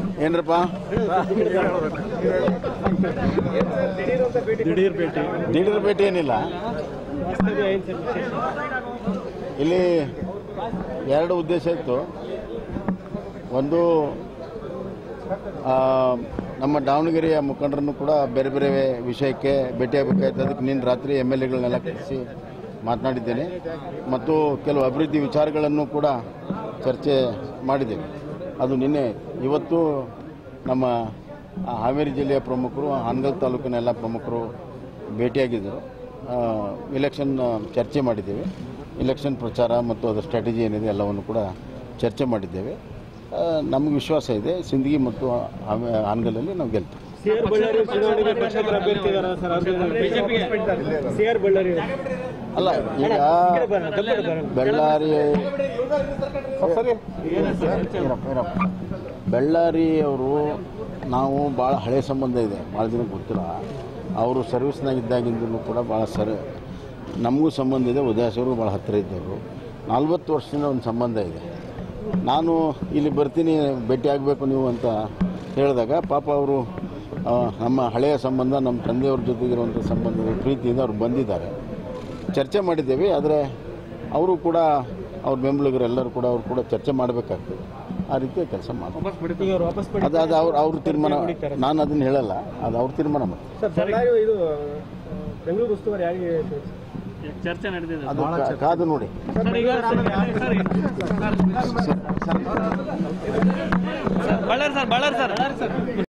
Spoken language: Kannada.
ಏನ್ರಪ್ಪ ದಿಢೀರ್ ಭೇಟಿ ದಿಢೀರ್ ಭೇಟಿ ಏನಿಲ್ಲ ವಾಸ್ತವ್ಯ ಏನ್ ಸರ್ ವಿಶೇಷ? ಇಲ್ಲಿ ಎರಡು ಉದ್ದೇಶ ಇತ್ತು ಒಂದು ಆ, ನಮ್ಮ ದಾವಣಗೆರೆಯ ಮುಖಂಡರನ್ನು ಕೂಡ ಬೇರೆ ಬೇರೆ ವಿಷಯಕ್ಕೆ ಭೇಟಿಯಾಗಬೇಕಾಯ್ತು ಅದಕ್ಕೆ ನಿನ್ನೆ ರಾತ್ರಿ ಎಮ್ ಎಲ್ ಎಗಳನ್ನೆಲ್ಲ ಕರೆಸಿ ಮಾತನಾಡಿದ್ದೇನೆ ಮತ್ತು ಕೆಲವು ಅಭಿವೃದ್ಧಿ ವಿಚಾರಗಳನ್ನು ಕೂಡ ಚರ್ಚೆ ಮಾಡಿದ್ದೇವೆ ಅದು ನಿನ್ನೆ ಇವತ್ತು ನಮ್ಮ ಆ, ಹಾವೇರಿ ಜಿಲ್ಲೆಯ ಪ್ರಮುಖರು ಹಾನಗಲ್ ತಾಲೂಕಿನ ಎಲ್ಲ ಪ್ರಮುಖರು ಭೇಟಿಯಾಗಿದ್ದರು ಆ, ಇಲೆಕ್ಷನ್ ಚರ್ಚೆ ಮಾಡಿದ್ದೇವೆ ಇಲೆಕ್ಷನ್ ಪ್ರಚಾರ ಮತ್ತು ಅದರ ಸ್ಟ್ರಾಟಜಿ ಏನಿದೆ ಎಲ್ಲವನ್ನು ಕೂಡ ಚರ್ಚೆ ಮಾಡಿದ್ದೇವೆ ಆ, ನಮಗೆ ವಿಶ್ವಾಸ ಇದೆ ಸಿಂದಗಿ ಮತ್ತು ಹಾವೆ- ಹಾನಗಲ್ಲಲ್ಲಿ ನಾವು ಗೆಲ್ತೀವಿ ಸಿ ಆರ್ ಬಳ್ಳಾರಿ ಚುನಾವಣೆಗೆ ಪಕ್ಷೇತರ ಅಭ್ಯರ್ಥಿ ಇದಾರ ಸರ್ ಅವ್ರಿಗೆ ಸಿ ಆರ್ ಬಳ್ಳಾರಿ ಅಲ್ಲ ಈಗ ಬೆಳ್ಳಾರಿ ಇರಪ್ಪ, ಇರಪ್ಪ. ಬೆಳ್ಳಾರಿ ಅವರು ನಾವು ಭಾಳ ಹಳೆ ಸಂಬಂಧ ಇದೆ ಭಾಳ ದಿನಕ್ಕೆ ಗೊತ್ತಿಲ್ಲ ಅವರು ಸರ್ವಿಸ್ನಾಗ ಇದ್ದಾಗಿಂದಲೂ ಕೂಡ ಭಾಳ ಸರಿ ನಮಗೂ ಸಂಬಂಧ ಇದೆ ಉದಯಸವರು ಭಾಳ ಹತ್ತಿರ ಇದ್ದವರು ನಲ್ವತ್ತು ವರ್ಷದಿಂದ ಒಂದು ಸಂಬಂಧ ಇದೆ ನಾನು ಇಲ್ಲಿ ಬರ್ತೀನಿ ಭೇಟಿ ಆಗಬೇಕು ನೀವು ಅಂತ ಹೇಳಿದಾಗ ಪಾಪ ಅವರು ಆ, ನಮ್ಮ ಹಳೆಯ ಸಂಬಂಧ ನಮ್ಮ ತಂದೆಯವ್ರ ಜೊತೆಗಿರುವಂಥ ಸಂಬಂಧದ ಪ್ರೀತಿಯಿಂದ ಅವ್ರು ಬಂದಿದ್ದಾರೆ ಚರ್ಚೆ ಮಾಡಿದ್ದೇವೆ ಆದರೆ ಅವರು ಕೂಡ ಅವ್ರ ಬೆಂಬಲಿಗರು ಎಲ್ಲರೂ ಕೂಡ ಅವರು ಕೂಡ ಚರ್ಚೆ ಮಾಡಬೇಕಾಗ್ತದೆ ಆ ರೀತಿಯ ಕೆಲಸ ಮಾಡ್ತಾರೆ ಈಗ ಅವ್ರು ವಾಪಸ್ ಪಡಿ ಅದು ಅದು ಅವ್ರ ಅವ್ರ ತೀರ್ಮಾನ ನಾನು ಅದನ್ನು ಹೇಳಲ್ಲ ಅದು ಅವ್ರ ತೀರ್ಮಾನ ಮಾಡ್ತಾರೆ ಸರ್ ಬಳ್ಳಾರಿ ಇದು ಆ, ಬೆಂಗಳೂರು ಉಸ್ತುವಾರಿ ಯಾರಿಗೆ ಚರ್ಚೆ ನಡೆದಿದೆ ಅದು ಕಾ- ಕಾದು ನೋಡಿ ಸರ್, ಈಗ sir, Ballari sir Ballari sir